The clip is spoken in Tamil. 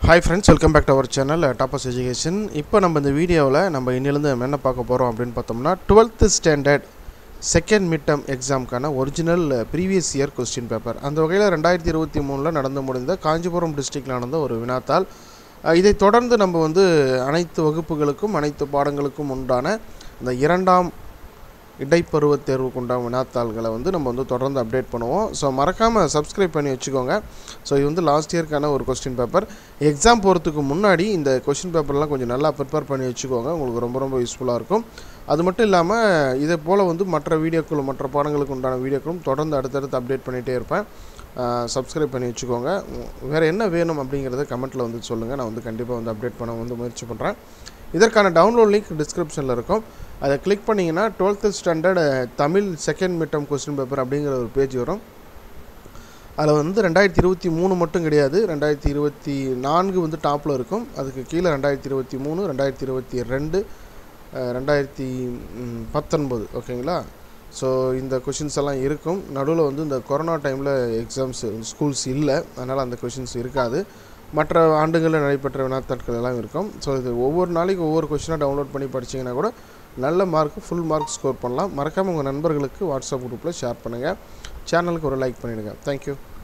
hi friends welcome back to our channel toppers education இப்போ நம்ம இந்த வீடியோவில் நம்ம இன்னிலேருந்து நம்ம என்ன பார்க்க போகிறோம் அப்படின்னு பார்த்தோம்னா twelfth standard second mid term எக்ஸாமுக்கான original previous year question paper அந்த வகையில் ரெண்டாயிரத்தி இருபத்தி மூணில் நடந்து முடிந்த காஞ்சிபுரம் டிஸ்ட்ரிக்டில் நடந்த ஒரு வினாத்தாள் அஹ் இதை தொடர்ந்து நம்ம வந்து அனைத்து வகுப்புகளுக்கும் அனைத்து பாடங்களுக்கும் உண்டான இந்த இரண்டாம் இடைப்பருவத் தேர்வுக்கு உண்டான வினாத்தாள்களை வந்து நம்ம வந்து தொடர்ந்து அப்டேட் பண்ணுவோம் ஸோ மறக்காமல் சப்ஸ்கிரைப் பண்ணி வச்சுக்கோங்க ஸோ இது வந்து லாஸ்ட் இயர்க்கான ஒரு கொஸ்டின் பேப்பர் எக்ஸாம் போகிறதுக்கு முன்னாடி இந்த கொஸ்டின் பேப்பர்லாம் கொஞ்சம் நல்லா ப்ரிப்பேர் பண்ணி வச்சுக்கோங்க உங்களுக்கு ரொம்ப ரொம்ப யூஸ்ஃபுல்லாக இருக்கும் அது மட்டும் இல்லாமல் இதே போல் வந்து மற்ற வீடியோக்களும் மற்ற பாடங்களுக்கு உண்டான வீடியோக்களும் தொடர்ந்து அடுத்தடுத்து அப்டேட் பண்ணிகிட்டே இருப்பேன் சப்ஸ்கிரைப் பண்ணி வச்சுக்கோங்க வேறு என்ன வேணும் அப்படிங்கிறத கமெண்ட்டில் வந்து சொல்லுங்கள் நான் வந்து கண்டிப்பாக வந்து அப்டேட் பண்ண வந்து முயற்சி பண்ணுறேன் இதற்கான டவுன்லோட் லிங்க் டிஸ்கிரிப்ஷனில் இருக்கும் அதை கிளிக் பண்ணிங்கன்னா twelfth standard Tamil second midterm question paper அப்படிங்கிற ஒரு பேஜ் வரும் அதில் வந்து ரெண்டாயிரத்தி இருபத்தி மூணு மட்டும் கிடையாது ரெண்டாயிரத்தி இருபத்தி நான்கு வந்து டாப்பில் இருக்கும் அதுக்கு கீழே ரெண்டாயிரத்தி இருபத்தி மூணு ரெண்டாயிரத்தி இருபத்தி ரெண்டு அஹ், ரெண்டாயிரத்தி ம், பத்தொன்பது ஓகேங்களா ஸோ இந்த கொஷின்ஸ் எல்லாம் இருக்கும் நடுவில் வந்து இந்த கொரோனா டைமில் எக்ஸாம்ஸ் ஸ்கூல்ஸ் இல்லை அதனால் அந்த கொஷின்ஸ் இருக்காது மற்ற ஆண்டுகளில் நடைபெற்ற வினாத்தாட்கள் எல்லாம் இருக்கும் ஸோ இது ஒவ்வொரு நாளைக்கு ஒவ்வொரு கொஷினாக டவுன்லோட் பண்ணி படிச்சீங்கன்னா கூட நல்ல மார்க் ஃபுல் மார்க் ஸ்கோர் பண்ணலாம் மறக்காமல் உங்கள் நண்பர்களுக்கு வாட்ஸ்அப் குரூப்பில் ஷேர் பண்ணுங்கள் சேனலுக்கு ஒரு லைக் பண்ணிவிடுங்க தேங்க்யூ